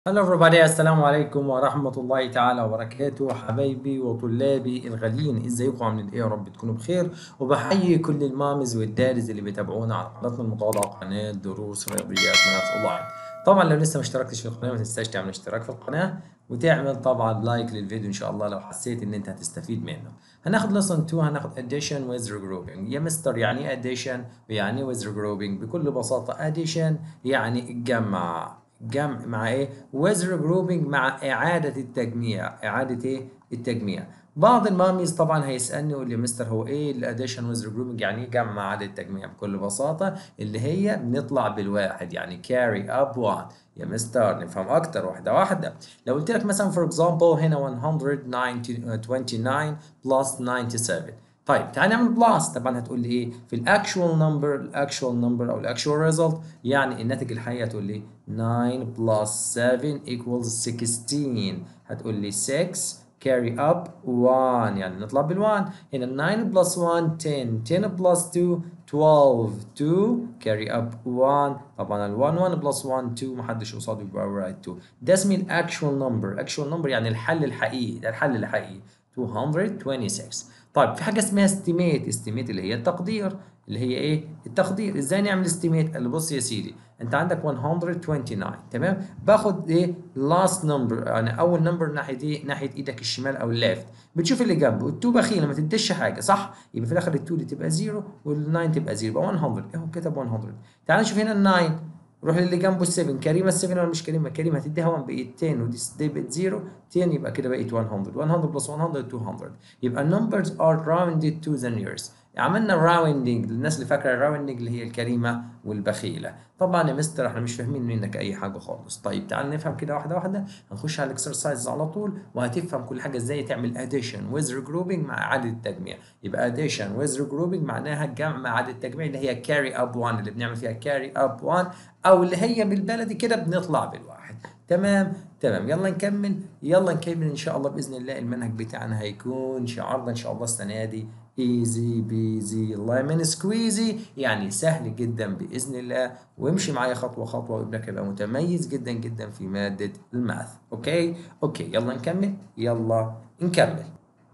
هلو everybody السلام عليكم ورحمة الله تعالى وبركاته حبايبي وطلابي الغاليين ازيكم عاملين ايه يا رب تكونوا بخير وبحيي كل المامز والدارز اللي بيتابعونا على قناتنا المتواضعة قناة دروس رياضيات منافس اونلاين طبعا لو لسه ما اشتركتش في القناة ما تنساش تعمل اشتراك في القناة وتعمل طبعا لايك للفيديو ان شاء الله لو حسيت ان انت هتستفيد منه هناخد lesson 2 هناخد addition with regrouping يا مستر يعني ايه addition ويعني with regrouping بكل بساطة addition يعني الجمع جمع مع ايه with regrouping مع اعاده التجميع اعاده ايه التجميع بعض الماميز طبعا هيسالني يقول لي مستر هو ايه الاديشن ويز regrouping يعني ايه جمع مع اعاده التجميع بكل بساطه اللي هي بنطلع بالواحد يعني carry up one يا مستر نفهم اكتر واحده واحده لو قلت لك مثلا for example هنا 129 plus 97 طيب تعال نعمل بلس طبعا هتقول لي ايه في الاكشوال نمبر الاكشوال نمبر او الاكشوال ريزلت يعني الناتج الحقيقي هتقول لي 9 بلس 7 equals 16 هتقول لي 6 carry up 1 يعني نطلع بال1 هنا 9 بلس 1 10 10 بلس 2 12 2 carry up 1 طبعا ال 1 1 بلس 1 2 محدش قصاده يبقى right 2 ده اسمه الاكشوال نمبر اكشوال نمبر يعني الحل الحقيقي ده الحل الحقيقي 226 طيب في حاجه اسمها استيميت استيميت اللي هي التقدير اللي هي ايه التقدير ازاي نعمل استيميت قال بص يا سيدي انت عندك 129 تمام باخد ايه لاست نمبر يعني اول نمبر ناحيه ايه ناحيه ايدك الشمال او الليفت بتشوف اللي جنبه ال2 بخيله ما تديش حاجه صح يبقى في الاخر ال2 دي تبقى 0 وال9 تبقى 0 يبقى 100 اهو كتب 100 تعال نشوف هنا ال9 روح للي جنبه ال7 كريمه ال7 ولا مش كريمه كريمه هتديها 1 بقت 10 ودي بقت 0 10 يبقى كده بقت 100 100 بلس 100 200 يبقى numbers are rounded to the nearest عملنا راوندنج للناس اللي فاكره الراوندنج اللي هي الكريمه والبخيله طبعا يا مستر احنا مش فاهمين منك اي حاجه خالص طيب تعال نفهم كده واحده واحده هنخش على الاكسرسايز على طول وهتفهم كل حاجه ازاي تعمل اديشن ويز regrouping مع اعاده التجميع يبقى اديشن ويز regrouping معناها جمع مع اعاده التجميع اللي هي كاري اب 1 اللي بنعمل فيها كاري اب 1 او اللي هي بالبلدي كده بنطلع بالواحد تمام تمام يلا نكمل يلا نكمل ان شاء الله باذن الله المنهج بتاعنا هيكون شعارنا ان شاء الله السنه دي ايزي بيزي ليمون سكويزي يعني سهل جدا باذن الله وامشي معايا خطوه خطوه وابنك هيبقى متميز جدا جدا في ماده الماث اوكي اوكي يلا نكمل يلا نكمل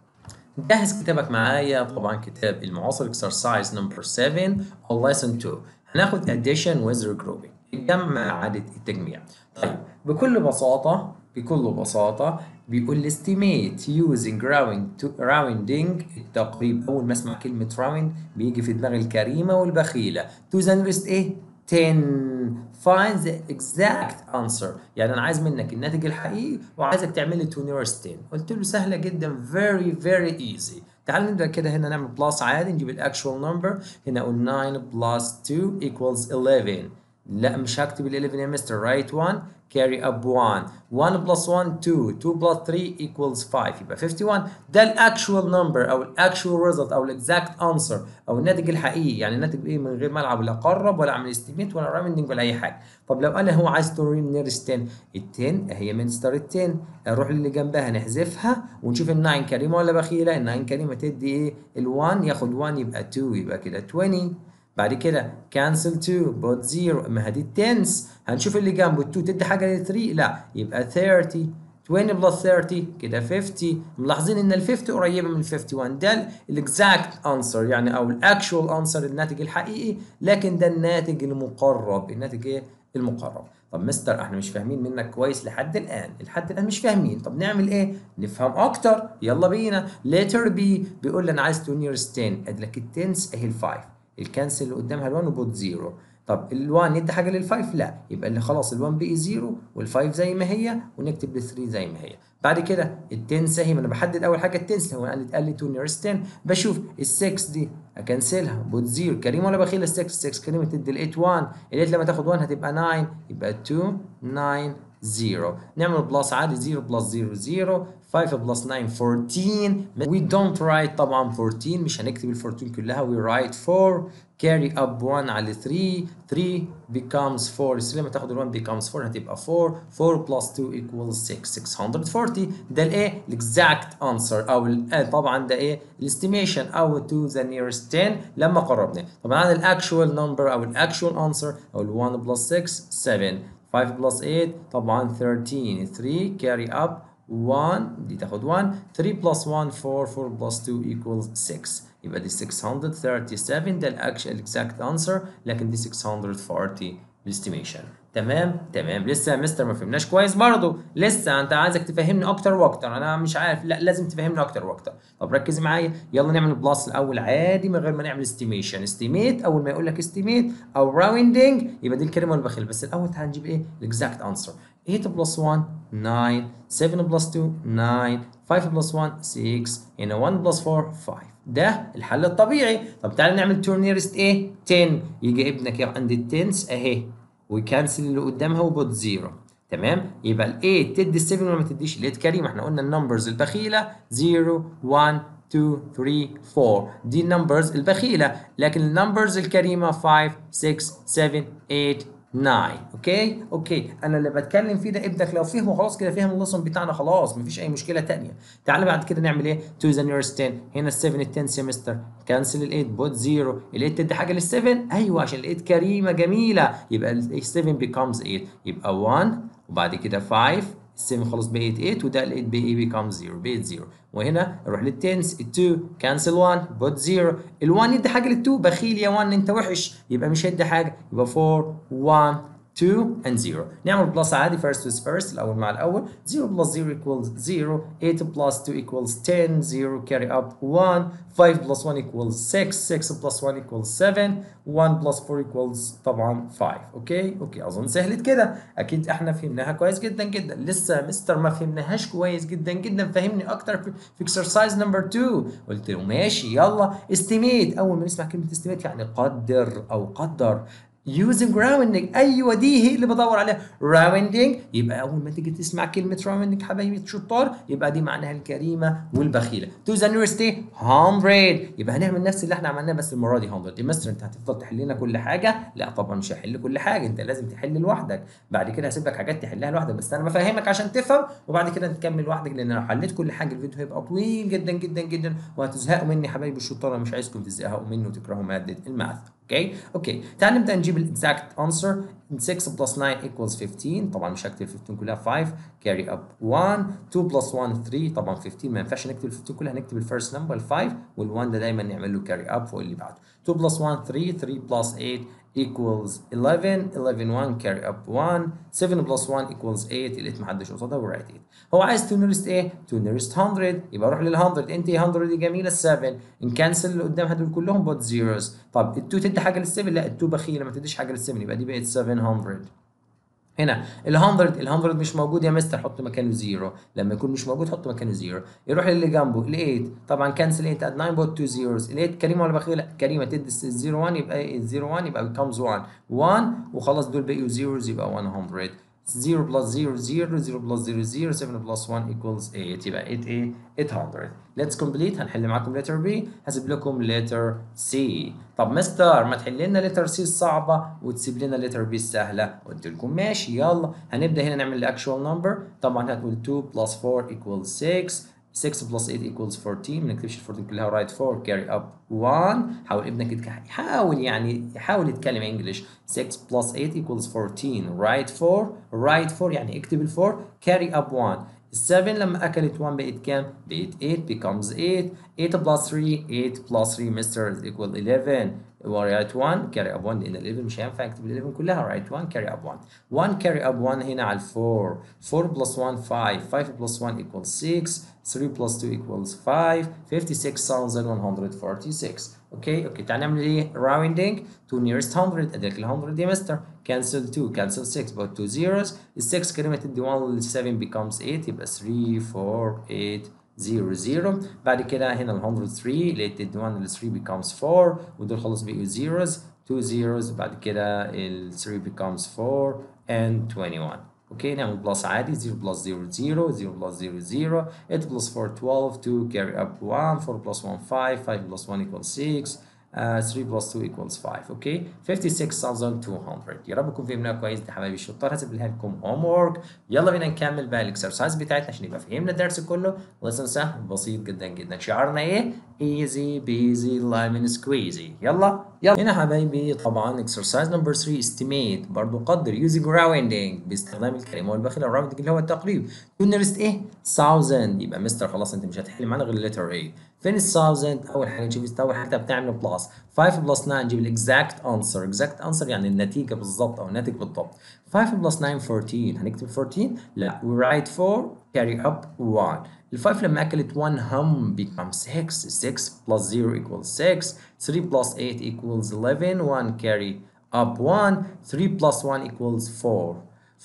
جهز كتابك معايا طبعا كتاب المعاصر اكسرسايز نمبر 7 او lesson 2 هناخد addition with regrouping الجمع إعادة التجميع طيب بكل بساطة بكل بساطة بيقول لي estimate using round to rounding التقريب أول ما أسمع كلمة round بيجي في دماغي الكريمة والبخيلة to the nearest إيه 10 find the exact answer يعني أنا عايز منك الناتج الحقيقي وعايزك تعمل لي to nearest 10 قلت له سهلة جدا very very easy تعال نبدا كده هنا نعمل بلس عادي نجيب الاكشوال نمبر هنا اقول 9 بلس 2 equals 11 لا مش هكتب ال 11 يا مستر رايت 1 carry up 1 1 بلس 1 2 2 بلس 3 equals 5 يبقى 51 ده الاكشوال نمبر او الاكشوال ريزلت او الاكزاكت انسر او الناتج الحقيقي يعني الناتج ايه من غير ما العب لا اقرب ولا اعمل استيميت ولا راوندنج ولا اي حاجه طب لو انا هو عايز تورين نيرست 10 ال 10 هي من ستار ال 10 نروح للي جنبها نحذفها ونشوف ال 9 كريمه ولا بخيله ال 9 كريمه تدي ايه ال 1 ياخد 1 يبقى 2 يبقى كده 20 بعد كده كانسل 2 بوت 0 ما هدي التنس هنشوف اللي جنبه 2 تدي حاجه ل 3 لا يبقى 30 20 بلس 30 كده 50 ملاحظين ان ال 50 قريبه من ال 51 ده الاكزاكت انسر يعني او الاكشوال انسر الناتج الحقيقي لكن ده الناتج المقرب الناتج ايه المقرب طب مستر احنا مش فاهمين منك كويس لحد الان لحد الان مش فاهمين طب نعمل ايه نفهم اكتر يلا بينا letter B بيقول لي انا عايز 2 nearest 10 ادي لك التنس اهي ال 5 الكنسل اللي قدامها ال1 وبوت 0 طب ال1 يدي حاجه لل5 لا يبقى اللي خلاص ال1 بقي 0 وال5 زي ما هي ونكتب ال3 زي ما هي بعد كده التنس اهي ما انا بحدد اول حاجه التنس هو قال لي 2 نيرست 10 بشوف ال6 دي اكنسلها بوت 0 كريم ولا بخيل ال6 6 كريمه تدي ال8 1 ال8 لما تاخد 1 هتبقى 9 يبقى 2 9 0 نعمل بلس عادي 0 بلس 0 0 5 بلس 9 14 we don't write طبعا 14 مش هنكتب ال 14 كلها we write 4 carry up 1 على 3 3 becomes 4 3 لما تاخد ال 1 becomes 4 هتبقى 4 4 plus 2 equals 6 640 ده الايه الاكزاكت انسر او طبعا ده ايه الاستيميشن او to the nearest 10 لما قربنا طبعا الاكشوال نمبر او الاكشوال انسر او ال 1 plus 6 7 5 بلس 8 طبعا 13 3 carry up 1 دي تاخد 1 3 بلس 1 4 4 بلس 2 equals 6 يبقى دي 637 ده الاكشن الاكزاكت انسر لكن دي 640 بالاستيميشن تمام تمام لسه يا مستر ما فهمناش كويس برضه لسه انت عايزك تفهمني اكتر واكتر انا مش عارف لا لازم تفهمني اكتر واكتر طب ركز معايا يلا نعمل بلس الاول عادي من غير ما نعمل استيميشن استيميت اول ما يقول لك استيميت او راوندنج يبقى دي الكلمه البخيل بس الاول تعال نجيب ايه الاكزاكت انسر 8 بلس 1 9 7 بلس 2 9 5 بلس 1 6 هنا 1 بلس 4 5 ده الحل الطبيعي طب تعالى نعمل تو نيرست ايه 10 يجي ابنك عند التنس اهي ويكنسل اللي قدامها وبوت زيرو تمام يبقى ال 8 تدي ال 7 ولا ما تديش ال 8 كريم احنا قلنا النمبرز البخيله 0 1 2 3 4 دي النمبرز البخيله لكن النمبرز الكريمه 5 6 7 8 9 اوكي اوكي انا اللي بتكلم فيه ده ابنك لو فهمه خلاص كده فهم الليسون بتاعنا خلاص مفيش اي مشكله ثانيه تعالى بعد كده نعمل ايه تو ذا نيرست 10 هنا ال 7 ال 10 سيمستر كانسل ال 8 بوت 0 ال 8 تدي حاجه لل 7 ايوه عشان ال 8 كريمه جميله يبقى ال 7 becomes 8 يبقى 1 وبعد كده 5 7 خلاص بقت 8 وده ال 8 بقى becomes 0 بقت 0 وهنا نروح للتنس ال 2 كانسل 1 بوت 0 ال 1 يدي حاجه لل 2 بخيل يا 1 انت وحش يبقى مش هيدي حاجه يبقى 4 1 2 and 0 نعمل بلس عادي first with first الأول مع الأول 0 plus 0 equals 0 8 plus 2 equals 10 0 carry up 1 5 plus 1 equals 6 6 plus 1 equals 7 1 plus 4 equals طبعا 5 اوكي اوكي اظن سهلت كده اكيد احنا فهمناها كويس جدا جدا لسه مستر ما فهمناهاش كويس جدا جدا فهمني اكتر في, في exercise number 2 قلت له ماشي يلا استيميت اول ما نسمع كلمه استيميت يعني قدر او قدر using rounding ايوه دي هي اللي بدور عليها rounding يبقى اول ما تيجي تسمع كلمه rounding حبايبي الشطار يبقى دي معناها الكريمه والبخيله to the nearest 100 يبقى هنعمل نفس اللي احنا عملناه بس المره دي 100 يا مستر انت هتفضل تحل لنا كل حاجه لا طبعا مش هحل كل حاجه انت لازم تحل لوحدك بعد كده هسيب لك حاجات تحلها لوحدك بس انا بفهمك عشان تفهم وبعد كده تكمل لوحدك لان لو حليت كل حاجه الفيديو هيبقى طويل جدا جدا جدا وهتزهقوا مني حبايبي الشطار انا مش عايزكم تزهقوا مني وتكرهوا ماده الماث اوكي اوكي تعال نبدا نجيب الاكزاكت انسر 6 بلس 9 equals 15 طبعا مش هكتب 15 كلها 5 carry up 1 2 بلس 1 3 طبعا 15 ما ينفعش نكتب 15 كلها هنكتب الفيرست نمبر 5 وال1 ده دايما نعمل له carry up فوق اللي بعده 2 بلس 1 3 3 بلس 8 equals 11 11 1 carry up 1 7 plus 1 equals 8 اللي ما حدش قصادها ورايت 8 هو عايز تو نيرست ايه؟ تو نيرست 100 يبقى روح لل 100 انت 100 دي جميله 7 نكنسل اللي قدامها دول كلهم بوت زيروز طب ال 2 تدي حاجه لل 7 لا ال 2 بخيله ما تديش حاجه لل 7 يبقى دي بقت 700 هنا ال 100 ال 100 مش موجود يا مستر حط مكانه زيرو لما يكون مش موجود حط مكانه زيرو يروح للي جنبه ال 8 طبعا كانسل 8 اد 9 بوت 2 زيروز ال 8 كريمه ولا بخيله كريمه تدي 0 1 يبقى 0 1 يبقى becomes 1 1 وخلاص دول بقوا زيروز يبقى 100 0 plus 0 0 0 plus 0 0 7 plus 1 equals 8 يبقى 8 ايه 800 let's complete هنحل معاكم letter B هسيب لكم letter C طب مستر ما تحل لنا letter C الصعبة وتسيب لنا letter B السهلة قلت لكم ماشي يلا هنبدأ هنا نعمل actual number طبعا هتقول 2 plus 4 equals 6 6 plus 8 equals 14 ما نكتبش ال 14 كلها write 4 carry up 1 حاول ابنك يتك... يحاول يعني يحاول يتكلم انجلش 6 plus 8 equals 14 write 4 write 4 يعني اكتب ال 4 carry up 1 7 لما اكلت 1 بقت كام؟ بقت 8 becomes 8 8 plus 3 8 plus 3 مستر is equal 11 write 1 carry up 1 لان ال 11 مش هينفع اكتب ال 11 كلها write 1 carry up 1 1 carry up 1 هنا على ال 4 4 plus 1 5 5 plus 1 equals 6 3 plus 2 equals 5 56146 اوكي اوكي تعال نعمل ايه راوندنج to nearest 100 اديك ال 100 يا مستر cancel 2 cancel 6 but 2 zeros ال 6 كلمه تدي 1 ال 7 becomes 8 يبقى 3 4 8 0 0 بعد كده هنا ال 103 اللي تدي 1 ال 3 becomes 4 ودول خلاص بقوا zeros 2 zeros بعد كده ال 3 becomes 4 and 21 اوكي نعمل بلس عادي 0 بلس 0 0 0 بلس 0 0 8 بلس 4 12 2 carry up 1 4 بلس 1 5 5 بلس 1 equals 6 Uh, 3 plus 2 equals 5 اوكي 56200 يا رب يكون فهمناها كويس دي حبايبي الشطار هسيب لها لكم هوم وورك يلا بينا نكمل بقى الاكسرسايز بتاعتنا عشان يبقى فهمنا الدرس كله لسه سهل بسيط جدا جدا شعارنا ايه ايزي بيزي لايمن سكويزي يلا يلا هنا حبايبي طبعا اكسرسايز نمبر 3 استيميت برضو قدر يوزنج راوندنج باستخدام الكلمه والبخيل الراوندنج اللي هو التقريب تو نيرست ايه 1000 يبقى مستر خلاص انت مش هتحل معانا غير الليتر ايه فين ال 1000 اول حاجه نشوف اول حاجه بتعمل بلس 5 بلس 9 نجيب الاكزاكت انسر اكزاكت انسر يعني النتيجه بالظبط او الناتج بالضبط 5 بلس 9 14 هنكتب 14 لا we write 4 carry up 1 ال 5 لما اكلت 1 هم become 6 6 plus 0 equals 6 3 plus 8 equals 11 1 carry up 1 3 plus 1 equals 4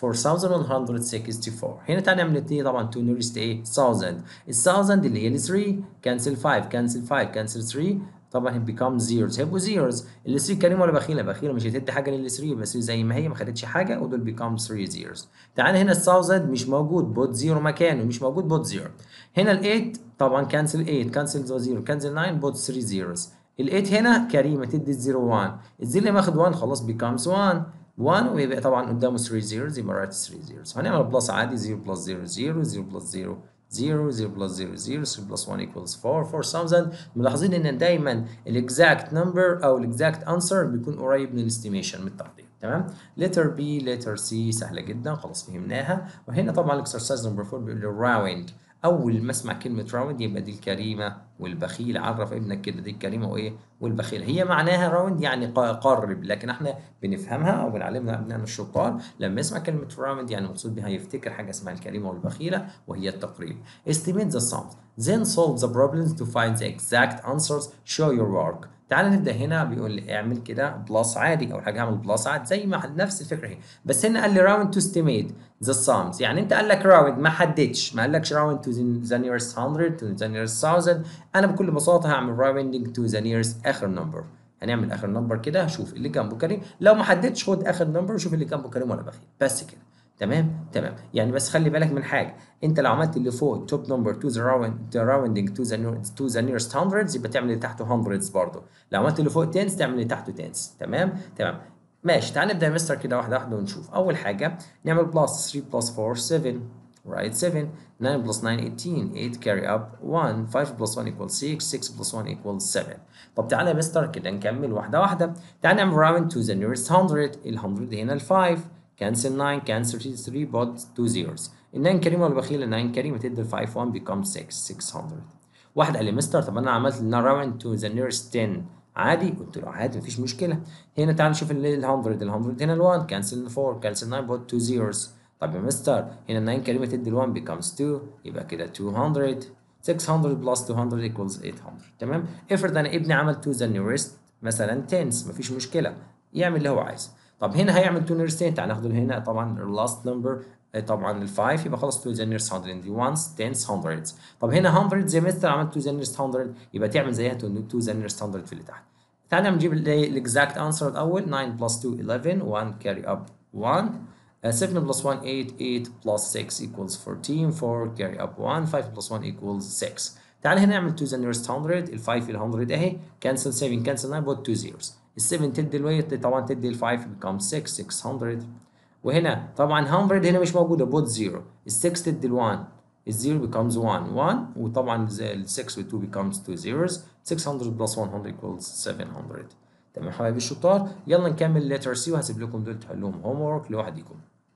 4164 هنا تعالى نعمل الاثنين طبعا 2 نيرست ايه 1000 ال 1000 اللي هي ال 3 كانسل 5 كانسل 5 كانسل 3 طبعا it becomes zeros هيبقوا zeros ال 3 كريمه ولا بخيله بخيله مش هتدي حاجه لل 3 بس زي ما هي ما خدتش حاجه ودول become 3 zeros تعالى هنا ال 1000 مش موجود بوت 0 مكانه مش موجود بوت 0 هنا ال 8 طبعا كانسل 8 كانسل 0 كانسل 9 بوت 3 zeros ال 8 هنا كريمه تدي ال 0 1 الزيرو اللي ماخد 1 خلاص becomes 1 1 ويبقى طبعا قدامه 3 zeros يبقى رايت 3 zeros هنعمل بلس عادي 0 بلس 0 0 0 بلس 0 0 0 بلس 0 0 3 بلس 1 equals 4 4000 ملاحظين ان دايما الاكزاكت نمبر او الاكزاكت انسر بيكون قريب من الاستيميشن من التقدير تمام لتر بي لتر سي سهله جدا خلاص فهمناها وهنا طبعا الاكسرسايز نمبر 4 بيقول لي راوند اول ما اسمع كلمه راوند يبقى دي الكريمه والبخيل عرف ابنك كده دي الكريمه وايه والبخيل هي معناها راوند يعني قرب لكن احنا بنفهمها او بنعلمها ابنائنا الشطار لما يسمع كلمه راوند يعني مقصود بها يفتكر حاجه اسمها الكريمه والبخيله وهي التقريب estimate the sums then solve the problems to find the exact answers show your work تعال نبدا هنا بيقول لي اعمل كده بلس عادي اول حاجه اعمل بلس عادي زي ما نفس الفكره هي بس هنا قال لي راوند تو استيميت ذا sums يعني انت قال لك راوند ما حددش ما قالكش راوند تو ذا nearest 100 تو ذا nearest 1000 انا بكل بساطه هعمل راوندنج تو ذا nearest اخر نمبر هنعمل اخر نمبر كده شوف اللي جنبه كريم لو ما حددتش خد اخر نمبر وشوف اللي جنبه كريم ولا بخيل بس كده تمام تمام يعني بس خلي بالك من حاجه انت لو عملت اللي فوق التوب نمبر تو ذا راوند راوندنج تو ذا تو ذا نيرست هندردز يبقى تعمل اللي تحته هندردز برضه لو عملت اللي فوق تنس تعمل اللي تحته تنس تمام تمام ماشي تعال نبدا يا مستر كده واحده واحده ونشوف اول حاجه نعمل بلس 3 بلس 4 7 right 7 9 plus 9 18 8 carry up 1 5 plus 1 equals 6 6 plus 1 equals 7 طب تعالى يا مستر كده نكمل واحده واحده تعالى نعمل راوند to the nearest 100 ال 100 هنا ال 5 cancel 9 cancel 3 but 2 zeros ال 9 كريمه ولا بخيله 9 كريمه تدي ال 5 1 becomes 6 600 واحد قال لي مستر طب انا عملت راوند to the nearest 10 عادي قلت له عادي مفيش مشكله هنا تعال نشوف ال 100 ال 100 هنا ال 1 كانسل 4 كانسل 9 but 2 zeros طب يا مستر هنا 9 كلمه تدي ال 1 becomes 2 يبقى كده 200 600 plus 200 equals 800 تمام افرض انا ابني عمل to the nearest مثلا 10 مفيش مشكله يعمل اللي هو عايزه طب هنا هيعمل 2 nearest 10 تعال ناخده هنا طبعا last number طبعا ال 5 يبقى خلاص 2 the nearest 100 دي ones tens hundreds طب هنا 100 زي مستر عملت 2 the nearest 100 يبقى تعمل زيها 2 the nearest 100 في اللي تحت تعال نجيب الاكزاكت انسر الاول 9 plus 2 11 1 carry up 1 Uh, 7 plus 1 8 8 plus 6 equals 14 4 carry up 1 5 plus 1 equals 6 تعال هنا نعمل 2 the nearest 100 ال 5 ال 100 اهي cancel 7 cancel 9 but 2 zeros ال 7 تدي الويت طبعا تدي ال 5 becomes 6 600 وهنا طبعا 100 هنا مش موجوده بوت 0 ال 6 تدي ال 1 ال 0 becomes 1 1 وطبعا ال 6 و 2 becomes 2 zeros 600 plus 100 equals 700 تمام يا حبايبي الشطار يلا نكمل letter C وهسيب لكم دول تحلوهم homework لوحدكم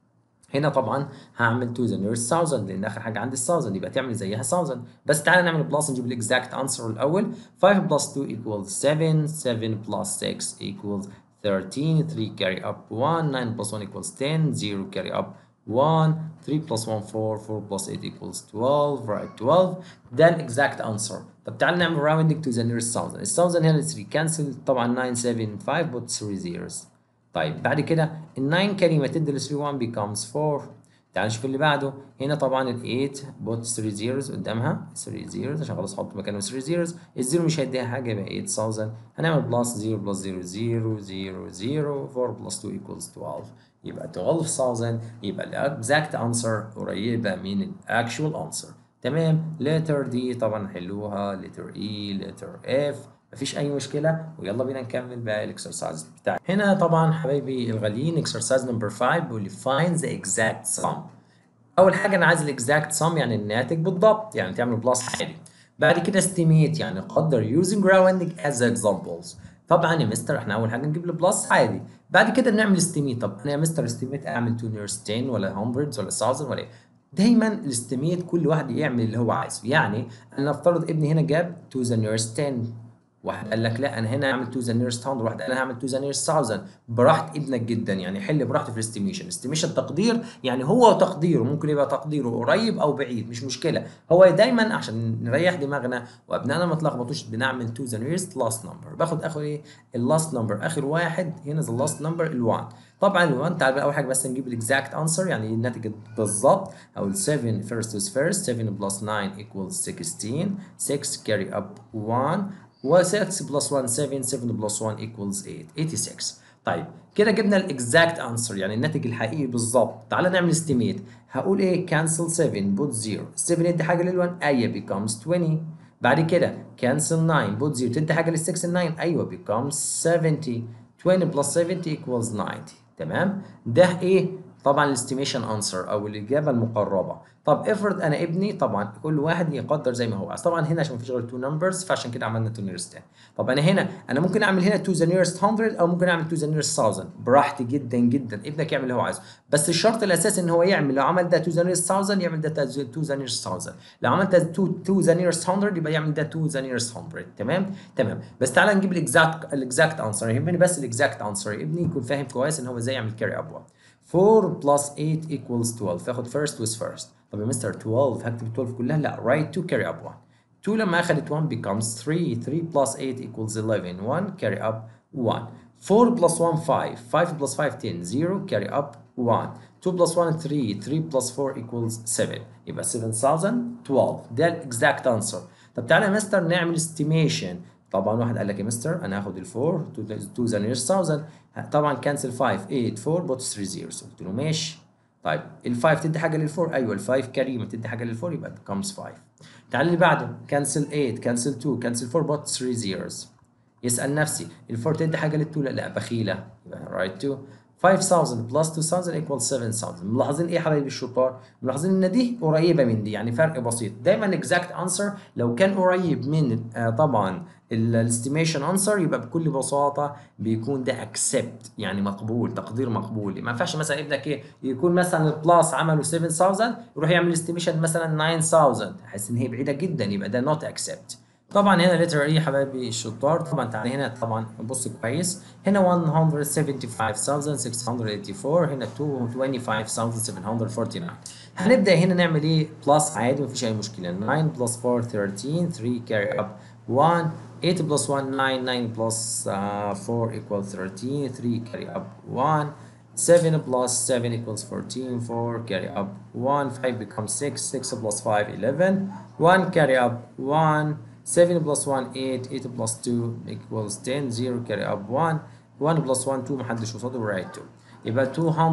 هنا طبعا هعمل to the nearest 1000 لان اخر حاجه عندي 1000 يبقى تعمل زيها 1000 بس تعالى نعمل بلس نجيب الاكزاكت انسر الاول 5 plus 2 equals 7 7 plus 6 equals 13 3 carry up 1 9 plus 1 equals 10 0 carry up 1 3 plus 1 4 4 plus 8 equals 12 right 12 ده الاكزاكت انسر طب تعال نعمل rounding to the nearest 1000 ال 1000 هنا 3 كانسل طبعا 9 7 5 but 3 zeros طيب بعد كده ال 9 كلمة تدي ل 3 1 becomes 4 تعال نشوف اللي بعده هنا طبعا ال 8 بوت 3 zeros قدامها 3 zeros عشان خلاص احط مكانهم 3 zeros الزيرو مش هيديها حاجة يبقى 8000 هنعمل بلس 0 بلس 0 0 0 0 4 بلس 2 equals 12 يبقى 12000 يبقى الاكزاكت انسر قريبة من الاكشوال انسر تمام letter دي طبعا حلوها letter E letter F مفيش اي مشكله ويلا بينا نكمل بقى الاكسرسايز بتاعي هنا طبعا حبايبي الغاليين اكسرسايز نمبر 5 بيقول لي find the exact sum اول حاجه انا عايز الاكزاكت سم يعني الناتج بالضبط يعني تعمل بلس عادي بعد كده استيميت يعني قدر using rounding as examples طبعا يا مستر احنا اول حاجه نجيب البلس عادي بعد كده نعمل استيميت طب انا يا مستر استيميت اعمل 2 nearest 10 ولا 100 ولا 1000 ولا ايه دايما الاستيميت كل واحد يعمل اللي هو عايزه يعني انا نفترض ابني هنا جاب to the nearest 10 واحد قال لك لا انا هنا هعمل تو ذا نيرست 100 واحد قال انا هعمل تو ذا نيرست 1000 براحه ابنك جدا يعني حل براحته في الاستيميشن استيميشن تقدير يعني هو تقديره ممكن يبقى تقديره قريب او بعيد مش مشكله هو دايما عشان نريح دماغنا وابنائنا ما تلخبطوش بنعمل تو ذا نيرست لاست نمبر باخد اخر ايه اللاست نمبر اخر واحد هنا ذا لاست نمبر ال1 طبعا ال1 تعال بقى اول حاجه بس نجيب الاكزاكت انسر يعني الناتج بالظبط او ال 7 first is first 7 plus 9 equals 16 6 carry up 1 و6 بلس 1 7 7 بلس 1 equals 8 86 طيب كده جبنا الاكزاكت انسر يعني الناتج الحقيقي بالظبط تعالى نعمل استيميت هقول ايه cancel 7 بوت 0 7 ادي حاجه لل1 ايوه becomes 20 بعد كده cancel 9 بوت 0 تدي حاجه لل6 9 ايوه becomes 70 20 بلس 70 equals 90 تمام ده ايه طبعا الاستيميشن انسر او الاجابه المقربه طب افرض انا ابني طبعا كل واحد يقدر زي ما هو عايز طبعا هنا عشان مفيش غير تو نمبرز فعشان كده عملنا تو نيرست 10 طب انا هنا انا ممكن اعمل هنا تو ذا نيرست 100 او ممكن اعمل تو ذا نيرست 1000 براحتي جدا جدا ابنك يعمل اللي هو عايزه بس الشرط الاساسي ان هو يعمل لو عمل ده تو ذا نيرست 1000 يعمل ده تو ذا نيرست 1000 لو عمل ده تو ذا نيرست 100 يبقى يعمل ده تو ذا نيرست 100 تمام تمام بس تعالى نجيب الاكزاكت الاكزاكت انسر يهمني بس الاكزاكت انسر ابني يكون فاهم كويس ان هو ازاي يعمل كاري اب 1 4 plus 8 equals 12 فاخد first with first طب يا مستر 12 هكتب 12 كلها لا write 2 carry up 1 2 لما اخدت 1 becomes 3 3 plus 8 equals 11 1 carry up 1 4 plus 1 5 5 plus 5 10 0 carry up 1 2 plus 1 3 3 plus 4 equals 7 يبقى 7012 ده الاكزاكت انسر طب تعالى يا مستر نعمل estimation طبعا واحد قال لك يا مستر انا هاخد ال 4 تو ذا نيرست 1000 طبعا كانسل 5 8 4 بوت 3 زيروز قلت له ماشي طيب ال 5 تدي حاجه لل 4 ايوه ال 5 كريمه تدي حاجه لل 4 يبقى becomes 5 تعال اللي بعده كانسل 8 كانسل 2 كانسل 4 بوت 3 زيروز يسال نفسي ال 4 تدي حاجه لل 2 لا لا بخيله يبقى رايت 2 5000 بلس 2000 equals 7000 ملاحظين ايه يا حبايبي الشطار ملاحظين ان دي قريبه من دي يعني فرق بسيط دايما اكزاكت انسر لو كان قريب من آه طبعا الاستيميشن انسر يبقى بكل بساطه بيكون ده اكسبت يعني مقبول تقدير مقبول ما ينفعش مثلا ابنك ايه يكون مثلا البلاس عمله 7000 يروح يعمل استيميشن مثلا 9000 احس ان هي بعيده جدا يبقى ده نوت اكسبت طبعا هنا لتر ايه حبايبي الشطار طبعا تعالى هنا طبعا بص كويس هنا 175684 هنا 25749 هنبدا هنا نعمل ايه بلس عادي مفيش اي مشكله 9 بلس 4 13 3 كاري اب 1 8 plus 1 9 9 plus uh, 4 equals 13 3 carry up 1 7 plus 7 equals 14 4 carry up 1 5 becomes 6 6 plus 5 11 1 carry up 1 7 plus 1 8 8 plus 2 equals 10 0 carry up 1 1 plus 1 2 محدش قصاده right 2 يبقى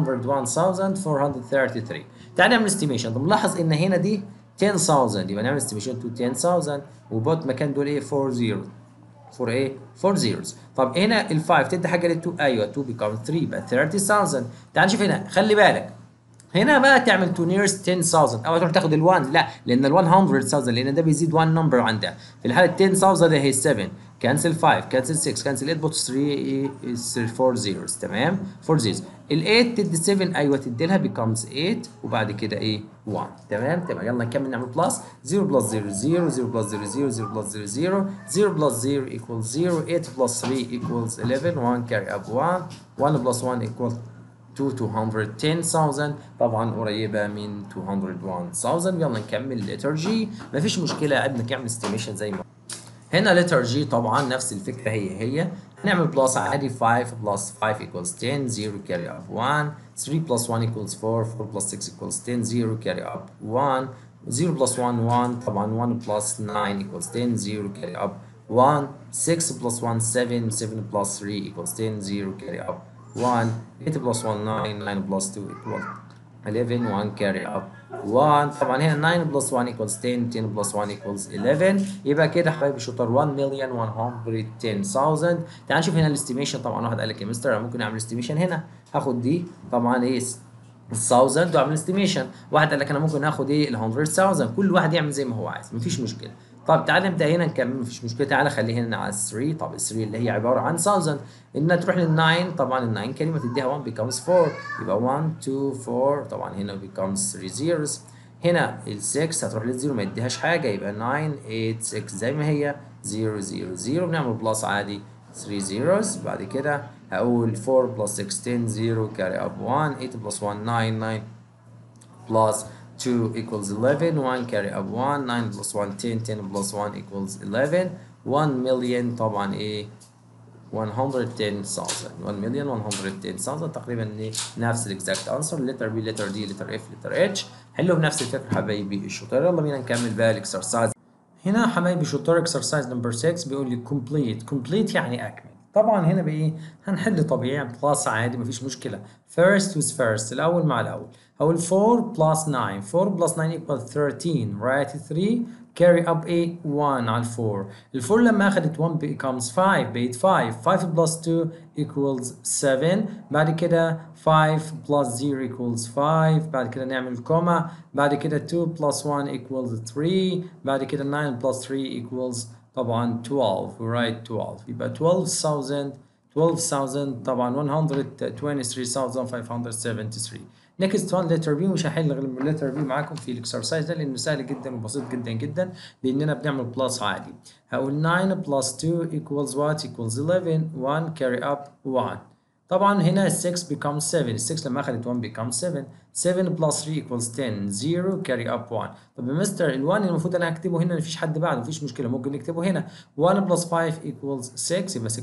201433 تعال نعمل استيميشن طب لاحظ ان هنا دي 10000 يبقى نعمل استيميشن تو 10000 وبوت مكان دول ايه 4 0 4 ايه 4 zeros طب هنا ال 5 تدي حاجه لل 2 ايوه 2 becomes 3 يبقى 30000 تعال نشوف هنا خلي بالك هنا بقى تعمل تو نيرست 10000 او تروح تاخد ال 1 لا لان ال 100000 لان ده بيزيد 1 نمبر عندها في الحاله 10000 ده هي 7 كانسل 5 كانسل 6 كانسل 8 بوت 3 4 zeros تمام 4 zeros ال 8 تدي 7 ايوه تدي لها becomes 8 وبعد كده ايه 1 تمام تمام يلا نكمل نعمل بلس 0 بلس 0 0 0 بلس 0 0 0 بلس 0 0 0 بلس 0 equals 0 8 بلس 3 equals 11 1 carry up 1 1 بلس 1 equals 210,000 طبعا قريبه من 201,000 يلا نكمل لتر جي مفيش مشكله ابنك يعمل استيميشن زي ما هنا لتر جي طبعا نفس الفكره هي هي هنعمل بلس عادي 5 بلس 5 equals 10 0 carry up 1 3 plus 1 equals 4 4 plus 6 equals 10 0 carry up 1 0 plus 1 1 طبعا 1 plus 9 equals 10 0 carry up 1 6 plus 1 7 7 plus 3 equals 10 0 carry up 1 8 plus 1 9 9 plus 2 equals 11 1 carry up 1 طبعا هنا 9 بلس 1 equals 10 10 بلس 1 equals 11 يبقى كده حبايبي الشطار 1 مليون 110,000 تعال نشوف هنا الاستيميشن طبعا واحد قال لك يا مستر انا ممكن اعمل استيميشن هنا هاخد دي طبعا ايه 1000 واعمل استيميشن واحد قال لك انا ممكن اخد ايه ال 100,000 كل واحد يعمل زي ما هو عايز مفيش مشكله طب تعالى نبدا هنا نكمل مفيش مشكله تعالى خليه هنا على 3 طب ال 3 اللي هي عباره عن 1000 انها تروح لل 9 طبعا ال 9 كلمه تديها 1 becomes 4 يبقى 1 2 4 طبعا هنا becomes 3 zeros هنا ال 6 هتروح للزيرو ما يديهاش حاجه يبقى 9 8 6 زي ما هي 0 0 0 بنعمل بلس عادي 3 zeros بعد كده هقول 4 بلس 6 10 0 carry up 1 8 بلس 1 9 9 plus 2 equals 11 1 carry up 1 9 plus 1 10 10 plus 1 equals 11 1 million طبعا ايه 110,000 1 million 110,000 تقريبا نفس الاكزاكت انسر لتر بي لتر دي لتر اف لتر اتش حلوا بنفس الفكره حبايبي الشطار يلا بينا نكمل بقى الاكسرسايز هنا حبايبي شطار اكسرسايز نمبر 6 بيقول لي complete complete يعني اكمل طبعا هنا بايه هنحل طبيعي بلس عادي مفيش مشكله first with first الاول مع الاول هقول 4 plus 9 4 plus 9 equals 13 write 3 carry up a 1 على 4 ال 4 لما اخذت 1 becomes 5 بقت 5 5 plus 2 equals 7 بعد كده 5 plus 0 equals 5 بعد كده نعمل كوما بعد كده 2 plus 1 equals 3 بعد كده 9 plus 3 equals طبعا 12 we write 12 يبقى 12000 12000 طبعا 123573 next one letter B مش هحل غير letter B معاكم في الاكسرسايز ده لانه سهل جدا وبسيط جدا جدا لاننا بنعمل بلس عادي هقول 9 plus 2 equals what equals 11 1 carry up 1 طبعا هنا 6 becomes 7 6 لما اخذت 1 becomes 7 7 plus 3 equals 10 0 carry up 1 طب يا مستر ال 1 المفروض انا هكتبه هنا مفيش حد بعده مفيش مشكله ممكن نكتبه هنا 1 plus 5 equals 6 يبقى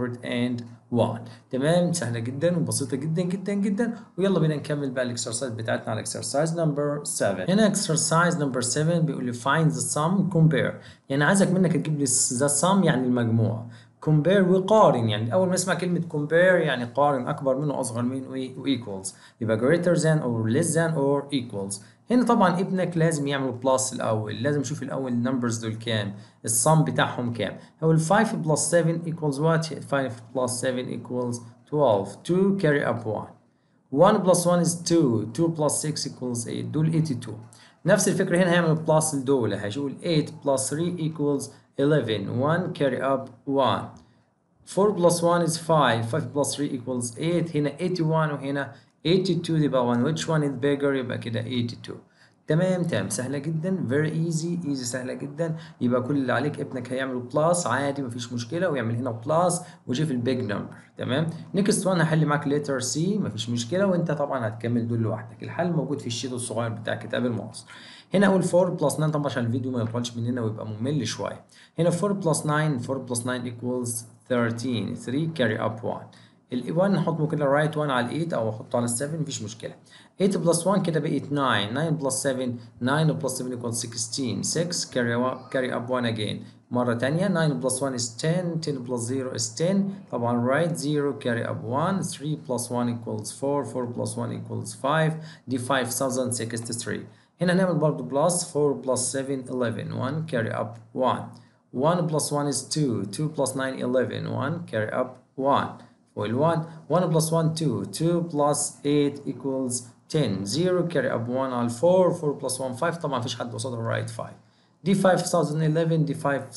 601 تمام سهله جدا وبسيطه جدا جدا جدا ويلا بينا نكمل بقى الاكسرسايز بتاعتنا على اكسرسايز نمبر 7 هنا اكسرسايز نمبر 7 بيقول لي find the sum compare يعني عايزك منك تجيب لي the sum يعني المجموع compare وقارن يعني اول ما اسمع كلمه compare يعني قارن اكبر منه اصغر منه وايكوالز يبقى greater than or less than or equals هنا طبعا ابنك لازم يعمل بلس الاول لازم يشوف الاول النمبرز دول كام الصم بتاعهم كام هو ال 5 بلس 7 equals what 5 بلس 7 equals 12 2 carry up 1 1 plus 1 is 2 2 plus 6 equals 8 دول 82 نفس الفكرة هنا هيعمل بلس لدول هيقول 8 plus 3 equals 11 1 carry up 1 4 plus 1 is 5 5 plus 3 equals 8 هنا 81 وهنا 82 يبقى 1 which one is bigger يبقى كده 82 تمام تمام سهلة جدا very easy easy سهلة جدا يبقى كل اللي عليك ابنك هيعمل بلس عادي مفيش مشكلة ويعمل هنا بلس ويشوف البيج نمبر تمام نيكست وان هحل معاك لتر سي مفيش مشكلة وانت طبعا هتكمل دول لوحدك الحل موجود في الشيت الصغير بتاع كتاب المعاصر هنا اقول 4 بلس 9 طبعا عشان الفيديو ما يطولش مننا ويبقى ممل شوية هنا 4 بلس 9 4 بلس 9 equals 13 3 carry up 1 ال 1 نحط كده رايت 1 على ال 8 او احطه على ال 7 مفيش مشكله 8 بلس 1 كده بقت 9 9 بلس 7 9 بلس 7 equals 16 6 carry up, carry up 1 again مرة تانية 9 بلس 1 is 10 10 بلس 0 is 10 طبعا right 0 carry up 1 3 plus 1 equals 4 4 plus 1 equals 5 دي 5063 هنا نعمل برضه بلس 4 plus 7 11 1 carry up 1 1 plus 1 is 2 2 plus 9 11 1 carry up 1 وال 1 1 plus 1 2 2 plus 8 equals 10 0 carry up 1 على 4 4 plus 1 5 طبعا مفيش حد قصادها right 5 دي 5011 دي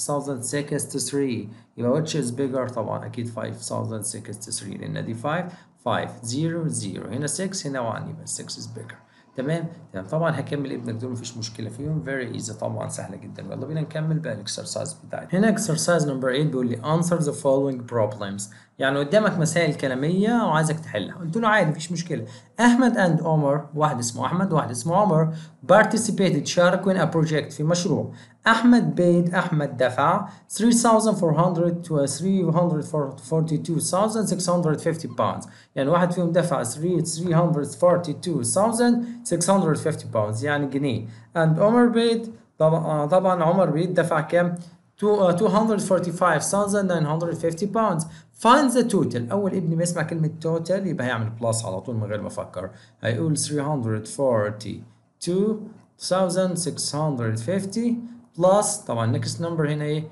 5063 يبقى which is bigger طبعا اكيد 5063 لان دي 5 5 0 0 هنا 6 هنا 1 يبقى 6 is bigger تمام تمام طبعا هكمل ابنك دول مفيش مشكله فيهم very easy طبعا سهله جدا يلا بينا نكمل بقى الاكسرسايز بتاعتنا هنا اكسرسايز نمبر 8 بيقول لي answer the following problems يعني قدامك مسائل كلاميه وعايزك تحلها قلت له عادي مفيش مشكله احمد اند عمر واحد اسمه احمد وواحد اسمه عمر participated شاركوا in a project في مشروع احمد paid احمد دفع 3400 to 342650 pounds يعني واحد فيهم دفع 342650 pounds يعني جنيه and عمر paid طبعا طبعا عمر paid دفع كام 245,950 pounds find the total اول ابني ما يسمع كلمه total يبقى هيعمل بلس على طول من غير ما افكر هيقول 340 2650 plus طبعا next number هنا ايه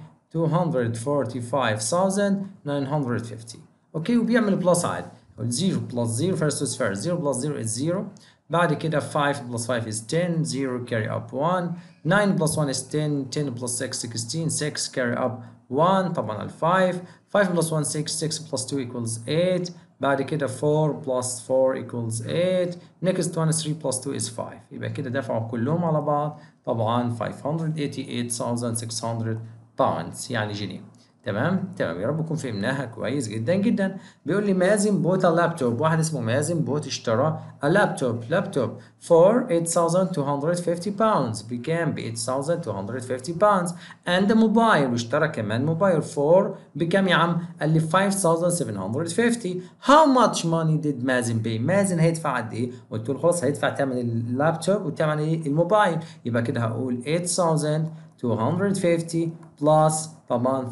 245950 اوكي وبيعمل بلس عادي 0 بلس 0 first is first 0 plus 0 is 0 بعد كده 5 plus 5 is 10 0 carry up 1 9 plus 1 is 10 10 plus 6 16 6 carry up 1 طبعا ال 5 5 plus 1 6 6 plus 2 equals 8 بعد كده 4 plus 4 equals 8 next one 3 plus 2 is 5 يبقى كده دفعوا كلهم على بعض طبعا 588600 pounds يعني جنيه تمام تمام يا رب نكون فهمناها كويس جدا جدا بيقول لي مازن بوت لابتوب واحد اسمه مازن بوت اشترى لابتوب لابتوب for 8250 pounds بكام ب 8250 pounds and موبايل واشترى كمان موبايل for بكام يا عم قال لي 5750 how much money did مازن pay مازن هيدفع قد ايه قلت له خلاص هيدفع ثمن اللابتوب وثمن ايه الموبايل يبقى كده هقول 8250 plus طبعا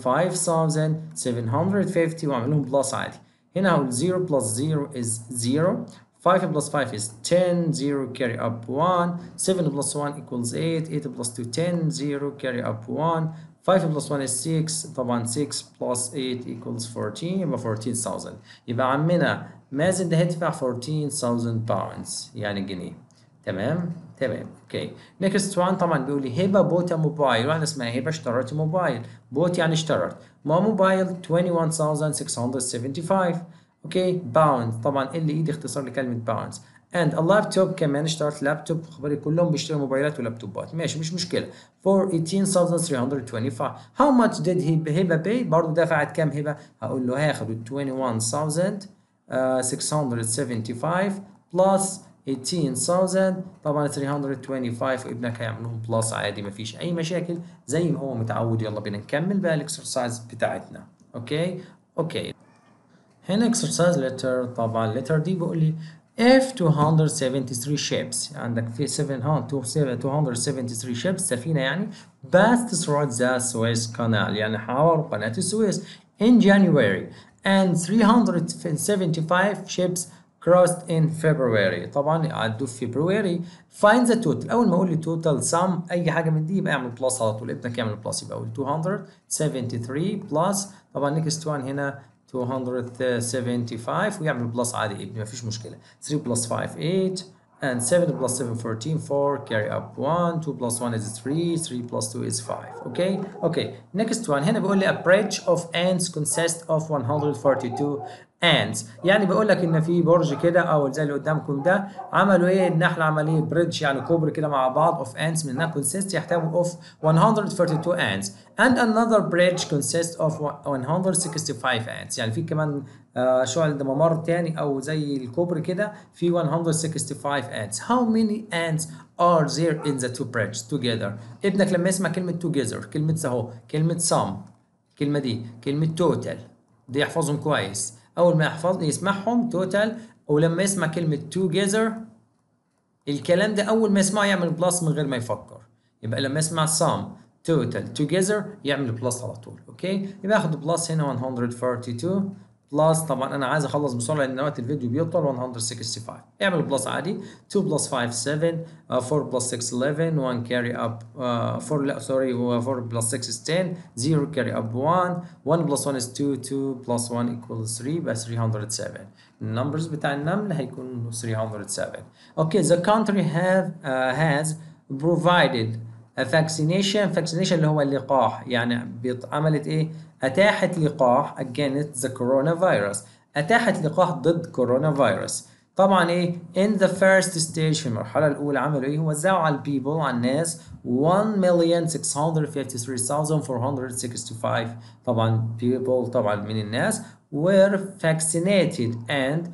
5750 واعمل لهم بلس عادي هنا هقول 0 plus 0 is 0 5 plus 5 is 10 0 carry up 1 7 plus 1 equals 8 8 plus 2 10 0 carry up 1 5 plus 1 is 6 طبعا 6 plus 8 equals 14 يبقى 14000 يبقى عمنا مازن ده هيدفع 14000 pounds يعني جنيه تمام تمام اوكي نيكست وان طبعا بيقول لي هبه بوت موبايل واحده اسمها هبه اشترت موبايل بوت يعني اشترت ما موبايل 21675 اوكي باوند طبعا اللي ايدي اختصار لكلمه باوندز and a laptop كمان اشترت لابتوب خبري كلهم بيشتروا موبايلات ولابتوبات ماشي مش مشكله for 18325 how much did he هبه pay برضه دفعت كام هبه هقول له هاخد 21675 plus 18000 طبعا 325 وابنك هيعملهم بلس عادي مفيش اي مشاكل زي ما هو متعود يلا بينا نكمل بقى الاكسرسايز بتاعتنا اوكي اوكي هنا اكسرسايز لتر طبعا لتر دي بيقول لي if 273 ships عندك في 273 ships سفينة يعني passed through the Suez Canal يعني حاوروا قناة السويس in January and 375 ships crossed in February طبعا عدوا في فبراير find the total اول ما اقول لي total sum اي حاجه من دي يبقى اعمل بلس على طول ابنك يعمل بلس يبقى اقول 273 بلس طبعا next one هنا 275 ويعمل بلس عادي ابني مفيش مشكله 3 بلس 5 8 and 7 plus 7 14 4 carry up 1 2 plus 1 is 3 3 plus 2 is 5 okay okay next one هنا بيقول لي a bridge of ants consists of 142 ants يعني بيقول لك ان في برج كده او زي اللي قدامكم ده عملوا ايه النحل عمليه بريدج يعني كوبري كده مع بعض of ants منها consist يحتوي of 142 ants and another bridge consists of 165 ants يعني في كمان آه شعل ممر تاني او زي الكوبري كده في 165 ants how many ants are there in the two bridges together ابنك لما يسمع كلمه together كلمه سهو كلمه sum الكلمه دي كلمه total دي يحفظهم كويس اول ما يحفظ يسمعهم توتال ولما يسمع كلمه together الكلام ده اول ما يسمعه يعمل بلس من غير ما يفكر يبقى لما يسمع sum total together يعمل بلس على طول اوكي يبقى اخد بلس هنا 142 بلس طبعا انا عايز اخلص بسرعه لان وقت الفيديو بيطول 165 اعمل بلس عادي 2 بلس 5 7 uh, 4 بلس 6 11 1 carry up uh, 4 لا سوري 4 بلس 6 is 10 0 carry up 1 1 بلس 1 is 2 2 بلس 1 equals 3 بقى 307 النمبرز بتاع النمل هيكون 307 اوكي the country have uh, has provided a vaccination vaccination اللي هو اللقاح يعني عملت ايه اتاحت لقاح against the coronavirus اتاحت لقاح ضد كورونا فيروس طبعا ايه in the first stage في المرحله الاولى عملوا ايه وزعوا على البيبل على الناس 1,653,465 طبعا people طبعا من الناس were vaccinated and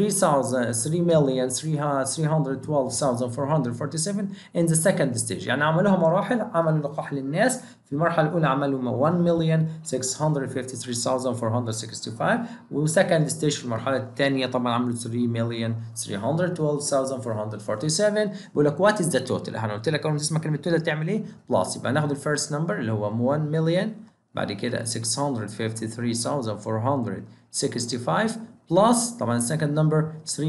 3,312,447 in the second stage يعني عملوها مراحل عملوا لقاح للناس في المرحلة الأولى عملوا 1,653,465 وسكند ستيج في المرحلة الثانية طبعا عملوا 3,312,447 بيقول لك وات از ذا توتال انا قلت لك أول ما تسمع كلمة توتال تعمل إيه؟ بلس يبقى ناخد الفيرست نمبر اللي هو 1 مليون بعد كده 653,465 plus طبعا second number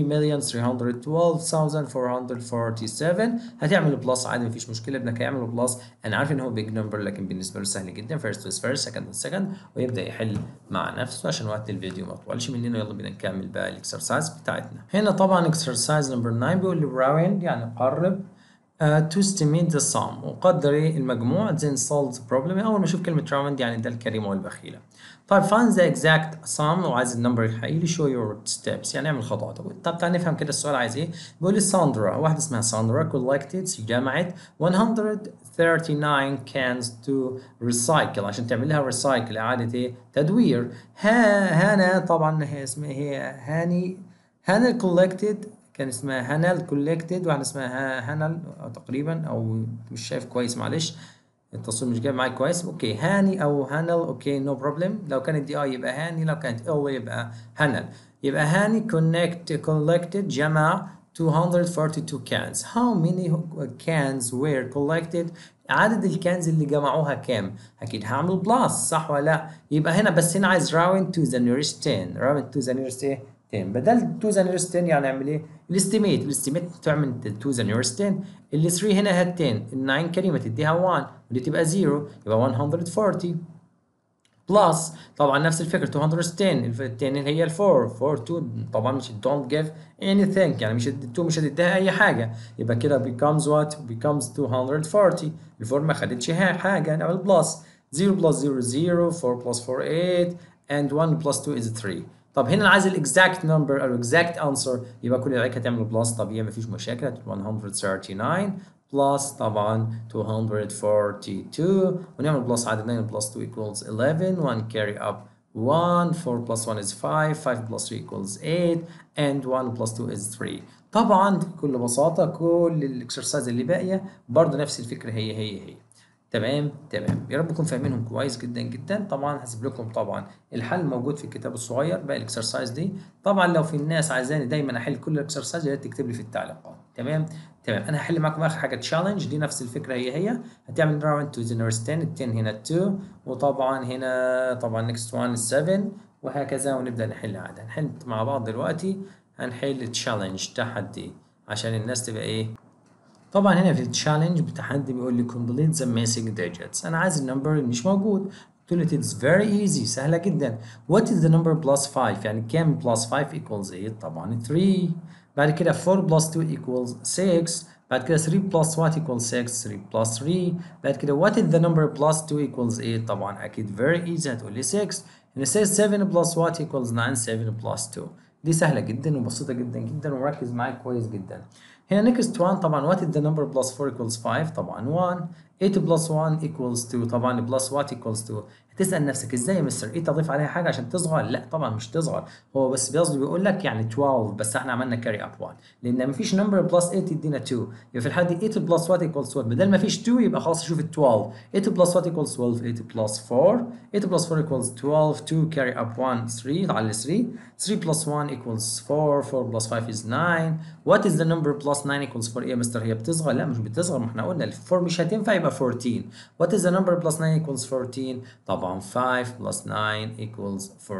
3,312,447 هتعمل بلس عادي مفيش مشكله ابنك هيعمل بلس انا عارف ان هو big number لكن بالنسبه له سهل جدا first is first second is second ويبدا يحل مع نفسه عشان وقت الفيديو ما يطولش مننا يلا بينا نكمل بقى الاكسرسايز بتاعتنا هنا طبعا exercise number 9 بيقول لي round يعني قرب Uh, to estimate the sum وقدر المجموع then solve the problem اول ما اشوف كلمه round يعني ده الكريمه والبخيله طيب find the exact sum وعايز النمبر الحقيقي show your steps يعني اعمل خطوات طب تعال نفهم كده السؤال عايز ايه بيقول لي ساندرا واحده اسمها ساندرا collected جمعت 139 cans to recycle عشان تعمل لها recycle اعاده ايه تدوير ها هنا طبعا هي اسمها هي هاني هانا collected كان اسمها هانل كولكتد واحده اسمها هانل أو تقريبا او مش شايف كويس معلش التصوير مش جايب معايا كويس اوكي هاني او هانل اوكي نو no بروبلم لو كانت دي اي يبقى هاني لو كانت ال يبقى هانل يبقى هاني كونكت كولكتد جمع 242 cans how many cans were collected عدد الكانز اللي جمعوها كام اكيد هعمل بلس صح ولا لا يبقى هنا بس هنا عايز round to the nearest 10 round to the nearest ايه 10 بدل تو ذا نيرست 10 يعني اعمل ايه؟ الاستيميت الاستيميت تعمل تو ذا نيرست 10 اللي 3 هنا هات 10 ال 9 كلمه تديها 1 ودي تبقى 0 يبقى 140 بلس طبعا نفس الفكره 210 ال 10 اللي هي ال 4 4 2 طبعا مش don't give anything يعني مش ال 2 مش هتديها اي حاجه يبقى كده becomes what becomes 240 ال 4 ما خدتش حاجه نعمل بلس 0 بلس 0 0 4 بلس 4 8 and 1 plus 2 is 3 طب هنا انا عايز الاكزاكت نمبر او الاكزاكت انسر يبقى كل العيال هتعمل بلس طبيعي مفيش مشاكل 139 بلس طبعا 242 ونعمل بلس عدد 9 بلس 2 equals 11 1 carry up 1 4 plus 1 is 5 5 plus 3 equals 8 and 1 plus 2 is 3 طبعا بكل بساطة كل الاكسرسايز اللي باقية برضه نفس الفكرة هي هي هي تمام تمام يا رب تكونوا فاهمينهم كويس جدا جدا طبعا هسيب لكم طبعا الحل موجود في الكتاب الصغير باقي الاكسرسايز دي طبعا لو في الناس عايزاني دايما احل كل الاكسرسايز يا ريت تكتب لي في التعليقات تمام تمام انا هحل معاكم اخر حاجه تشالنج دي نفس الفكره هي هي هتعمل راوند تو ذا نيرست 10 ال 10 هنا 2 وطبعا هنا طبعا نيكست 1 7 وهكذا ونبدا نحل عادي هنحل مع بعض دلوقتي هنحل تشالنج تحدي عشان الناس تبقى ايه طبعا هنا في التشالنج بتحدي بيقول لي complete the missing digits انا عايز النمبر اللي مش موجود قلت له it's very easy سهله جدا what is the number plus 5 يعني كام plus 5 equals 8 طبعا 3 بعد كده 4 plus 2 equals 6 بعد كده 3 plus what equals 6 3 plus 3 بعد كده what is the number plus 2 equals 8 طبعا اكيد very easy هتقول لي 6 هنا 7 plus what equals 9 7 plus 2 دي سهله جدا وبسيطه جدا جدا وركز معايا كويس جدا هنا next one طبعا what is the number plus 4 equals 5 طبعا 1 8 plus 1 equals 2 طبعا plus what equals 2 هتسأل نفسك ازاي يا مستر 8 اضيف عليها حاجه عشان تصغر لا طبعا مش تصغر هو بس بيقصد بيقول لك يعني 12 بس احنا عملنا carry up 1 لان مفيش number plus 8 يدينا 2 يبقى في الحاله دي 8 plus what equals 1 بدل ما فيش 2 يبقى خلاص شوف ال 12 8 plus what equals 12 8 plus 4 8 plus 4 equals 12 2 carry up 1 3 على 3 3 plus 1 equals 4 4 plus 5 is 9 what is the number plus 9 equals 4 ايه يا مستر هي بتصغر لا مش بتصغر ما احنا قلنا ال 4 مش هتنفع يبقى 14 what is the number plus 9 equals 14 طبعا 5 plus 9 equals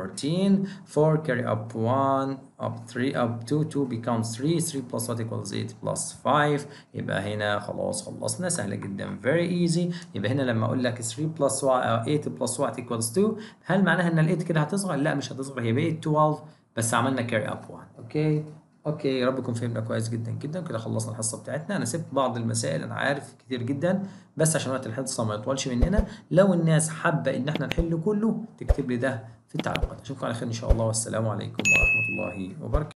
14 4 carry up 1 up 3 up 2 2 becomes 3 3 plus what equals 8 plus 5 يبقى هنا خلاص خلصنا سهلة جدا very easy يبقى هنا لما اقول لك 3 plus 8 plus what equals 2 هل معناها ان ال 8 كده هتصغر لا مش هتصغر هي بقت 12 بس عملنا carry up 1 اوكي اوكي يا رب يكون فهمنا كويس جدا جدا كده خلصنا الحصه بتاعتنا انا سبت بعض المسائل انا عارف كتير جدا بس عشان وقت الحصه ما يطولش مننا لو الناس حابه ان احنا نحل كله تكتب لي ده في التعليقات اشوفكم على خير ان شاء الله والسلام عليكم ورحمه الله وبركاته